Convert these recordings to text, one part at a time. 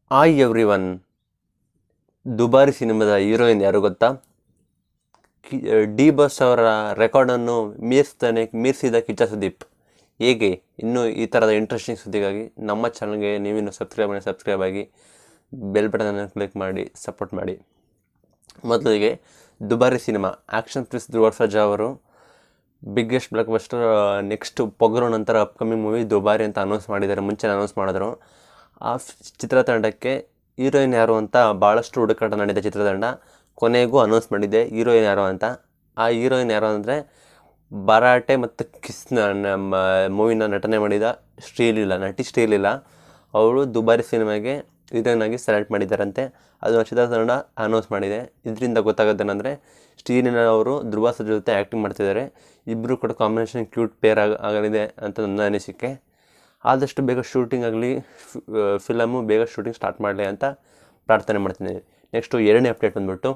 hi every one ದುಬಾರಿ ಸಿನಿಮಾದ heroine ಯಾರು ಗೊತ್ತಾ ಕಿ ಡಿ ಬಾಸ್ ಅವರ ರೆಕಾರ್ಡನ್ನು ಮೀರಿಸ್ತಾನೆ ಮೀರಿಸಿದ ಕಿಚ್ಚ ಸುದೀಪ್ ಹೇಗೆ ಇನ್ನೂ ಈ ಥರದ ಇಂಟ್ರೆಸ್ಟಿಂಗ್ ಸುದ್ದಿಗಾಗಿ ನಮ್ಮ ಚಾನಲ್ಗೆ ನೀವಿನ್ನು ಸಬ್ಸ್ಕ್ರೈಬ್ ಮಾಡಿ ಸಬ್ಸ್ಕ್ರೈಬ್ ಆಗಿ ಬೆಲ್ ಬಟನನ್ನು ಕ್ಲಿಕ್ ಮಾಡಿ ಸಪೋರ್ಟ್ ಮಾಡಿ ಮೊದಲಿಗೆ ದುಬಾರಿ cinema action prince Dhruva Sarja ಅವರು biggest blockbuster next Pogaru ನಂತರ ಅಪ್ಕಮಿಂಗ್ ಮೂವಿ ದುಬಾರಿ ಅಂತ ಅನೌನ್ಸ್ ಮಾಡಿದ್ದಾರೆ ಮುಂಚೆ ಅನೌನ್ಸ್ ಮಾಡಿದ್ರು ಆ ಫ್- ಚಿತ್ರತಂಡಕ್ಕೆ ಹೀರೋಯಿನ್ ಯಾರು ಅಂತ ಭಾಳಷ್ಟು ಹುಡುಕಾಟ ನಡೆದ ಚಿತ್ರತಂಡ ಕೊನೆಗೂ ಅನೌನ್ಸ್ ಮಾಡಿದೆ ಹೀರೋಯಿನ್ ಯಾರು ಅಂತ ಆ ಹೀರೋಯಿನ್ ಯಾರು ಅಂದರೆ ಭರಾಟೆ ಮತ್ತು ಕಿಸ್ನ ನಮ್ಮ ಮೂವಿನ ನಟನೆ ಮಾಡಿದ ಶ್ರೀಲೀಲಾ ನಟಿ ಶ್ರೀಲೀಲಾ ಅವಳು ದುಬಾರಿ ಸಿನಿಮಾಗೆ ಹೀರೋಯಿನ್ ಆಗಿ ಸೆಲೆಕ್ಟ್ ಮಾಡಿದ್ದಾರಂತೆ ಅದನ್ನು ಚಿತ್ರತಂಡ ಅನೌನ್ಸ್ ಮಾಡಿದೆ ಇದರಿಂದ ಗೊತ್ತಾಗೋದೇನೆಂದರೆ ಶ್ರೀಲೀಲಾ ಅವರು ಧ್ರುವ ಸರ್ಜಾ ಜೊತೆ ಆ್ಯಕ್ಟಿಂಗ್ ಮಾಡ್ತಿದ್ದಾರೆ ಇಬ್ಬರು ಕೂಡ ಕಾಂಬಿನೇಷನ್ ಕ್ಯೂಟ್ ಪೇರ್ ಆಗ ಆಗಲಿದೆ ಅಂತ ನನ್ನ ಅನಿಸಿಕೆ ಆದಷ್ಟು ಬೇಗ ಶೂಟಿಂಗ್ ಆಗಲಿ ಫಿಲಮು ಬೇಗ ಶೂಟಿಂಗ್ ಸ್ಟಾರ್ಟ್ ಮಾಡಲಿ ಅಂತ ಪ್ರಾರ್ಥನೆ ಮಾಡ್ತೀನಿ ನೆಕ್ಸ್ಟು ಎರಡನೇ ಅಪ್ಡೇಟ್ ಬಂದ್ಬಿಟ್ಟು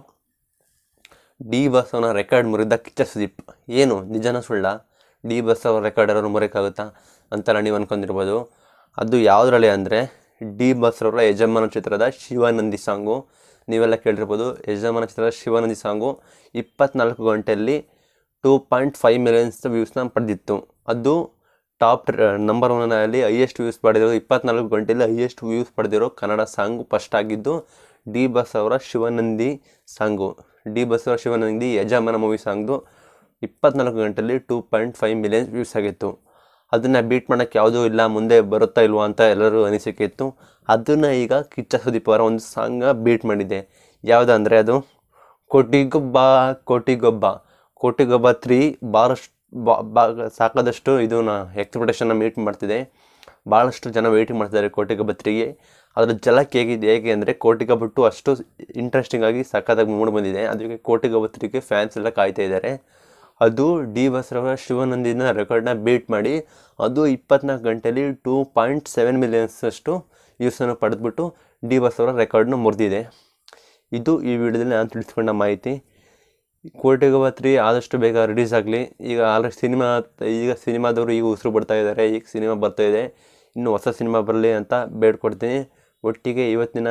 ಡಿ ಬಸ್ ಅವನ ರೆಕಾರ್ಡ್ ಮುರಿದ ಕಿಚ್ಚ ಸುದೀಪ್ ಏನು ನಿಜನ ಸುಳ್ಳ ಡಿ ಬಸ್ ಅವ್ರ ರೆಕಾರ್ಡ್ ಯಾರು ಮುರಿಯೋಕ್ಕಾಗುತ್ತಾ ಅಂತೆಲ್ಲ ನೀವು ಅನ್ಕೊಂಡಿರ್ಬೋದು ಅದು ಯಾವುದ್ರಲ್ಲಿ ಅಂದರೆ ಡಿ ಬಸ್ ಅವರ ಯಜಮಾನ ಚಿತ್ರದ ಶಿವಾನಂದಿ ಸಾಂಗು ನೀವೆಲ್ಲ ಕೇಳಿರ್ಬೋದು ಯಜಮಾನ ಚಿತ್ರದ ಶಿವಾನಂದಿ ಸಾಂಗು ಇಪ್ಪತ್ನಾಲ್ಕು ಗಂಟೆಯಲ್ಲಿ ಟೂ ಪಾಯಿಂಟ್ ಫೈವ್ ಮಿಲಿಯನ್ಸ್ ವ್ಯೂಸ್ನ ಪಡೆದಿತ್ತು ಅದು ಟಾಪ್ ನಂಬರ್ ಒನ್ನಲ್ಲಿ ಹೈಯೆಸ್ಟ್ ವ್ಯೂಸ್ ಪಡೆದಿರೋ ಇಪ್ಪತ್ನಾಲ್ಕು ಗಂಟೆಯಲ್ಲಿ ಹೈಯೆಸ್ಟ್ ವ್ಯೂಸ್ ಪಡೆದಿರೋ ಕನ್ನಡ ಸಾಂಗು ಫಸ್ಟ್ ಆಗಿದ್ದು ಡಿ ಬಸ್ ಅವರ ಶಿವನಂದಿ ಸಾಂಗು ಡಿ ಬಸ್ ಅವರ ಶಿವನಂದಿ ಯಜಮಾನ ಮೂವಿ ಸಾಂಗ್ದು ಇಪ್ಪತ್ನಾಲ್ಕು ಗಂಟೆಯಲ್ಲಿ two point five millions views ಆಗಿತ್ತು ಅದನ್ನು ಬೀಟ್ ಮಾಡೋಕ್ಕೆ ಯಾವುದೂ ಇಲ್ಲ ಮುಂದೆ ಬರುತ್ತಾ ಇಲ್ವಾ ಅಂತ ಎಲ್ಲರೂ ಅನಿಸಿಕೆ ಇತ್ತು ಅದನ್ನು ಈಗ ಕಿಚ್ಚ ಸುದೀಪ್ ಅವರ ಒಂದು ಸಾಂಗ ಬೀಟ್ ಮಾಡಿದೆ ಯಾವುದಂದರೆ ಅದು ಕೋಟಿಗೊಬ್ಬ ಕೋಟಿಗೊಬ್ಬ ಕೋಟಿಗೊಬ್ಬ ತ್ರೀ ಭಾಳಷ್ಟು ಬಾ ಸಾಕಾದಷ್ಟು ಇದನ್ನ ಎಕ್ಸ್ಪೆಕ್ಟೇಷನ್ನ ಮೀಟ್ ಮಾಡ್ತಿದೆ ಭಾಳಷ್ಟು ಜನ ವೇಟಿಂಗ್ ಮಾಡ್ತಿದ್ದಾರೆ ಕೋಟಿಗೊಬ್ಬ ತ್ರೀಗೆ ಅದರ ಜಲಕ್ಕೆ ಹೇಗಿದೆ ಹೇಗೆ ಅಂದರೆ ಕೋಟಿಗೊಬ್ಬ ಟು ಅಷ್ಟು ಇಂಟ್ರೆಸ್ಟಿಂಗ್ ಆಗಿ ಸಖತ್ತಾಗಿ ಮೂಡ್ ಬಂದಿದೆ ಅದಕ್ಕೆ ಕೋಟಿಗೊಬ್ಬ ತ್ರೀಗೆ ಫ್ಯಾನ್ಸ್ ಎಲ್ಲ ಕಾಯ್ತಾ ಇದ್ದಾರೆ ಅದು ಡಿ ಬಸ್ರವರ ಶಿವನಂದಿನ ರೆಕಾರ್ಡ್ನ ಬೀಟ್ ಮಾಡಿ ಅದು ಇಪ್ಪತ್ನಾಲ್ಕು ಗಂಟೆಯಲ್ಲಿ ಟೂ ಪಾಯಿಂಟ್ ಸೆವೆನ್ ಮಿಲಿಯನ್ಸ್ ಅಷ್ಟು ವ್ಯೂಸನ್ನು ಪಡೆದ್ಬಿಟ್ಟು ಡಿ ಬಸ್ ಅವರ ರೆಕಾರ್ಡ್ನ ಮುರಿದಿದೆ ಇದು ಈ ವಿಡಿಯೋದಲ್ಲಿ ನಾನು ತಿಳಿಸ್ಕೊಂಡ ಮಾಹಿತಿ ಕೋಟಿಗೊಬ್ಬ ತ್ರೀ ಆದಷ್ಟು ಬೇಗ ರಿಲೀಸ್ ಆಗಲಿ ಈಗ ಆಲ್ರೆಡಿ ಸಿನಿಮಾ ಈಗ ಸಿನಿಮಾದವರು ಈಗ ಉಸಿರು ಬಿಡ್ತಾ ಇದ್ದಾರೆ ಈಗ ಸಿನಿಮಾ ಬರ್ತಾ ಇದೆ ಇನ್ನು ಹೊಸ ಸಿನಿಮಾ ಬರಲಿ ಅಂತ ಬೇಡ್ಕೊಡ್ತೀನಿ ಒಟ್ಟಿಗೆ ಇವತ್ತಿನ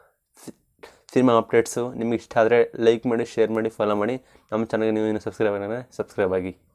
ಸಿನಿಮಾ ಅಪ್ಡೇಟ್ಸು ನಿಮಗೆ ಇಷ್ಟ ಆದರೆ ಲೈಕ್ ಮಾಡಿ ಶೇರ್ ಮಾಡಿ ಫಾಲೋ ಮಾಡಿ ನಮ್ಮ ಚಾನಲ್ಗೆ ನೀವು ಇನ್ನೂ ಸಬ್ಸ್ಕ್ರೈಬ್ ಆಗಿದ್ರೆ ಸಬ್ಸ್ಕ್ರೈಬ್ ಆಗಿ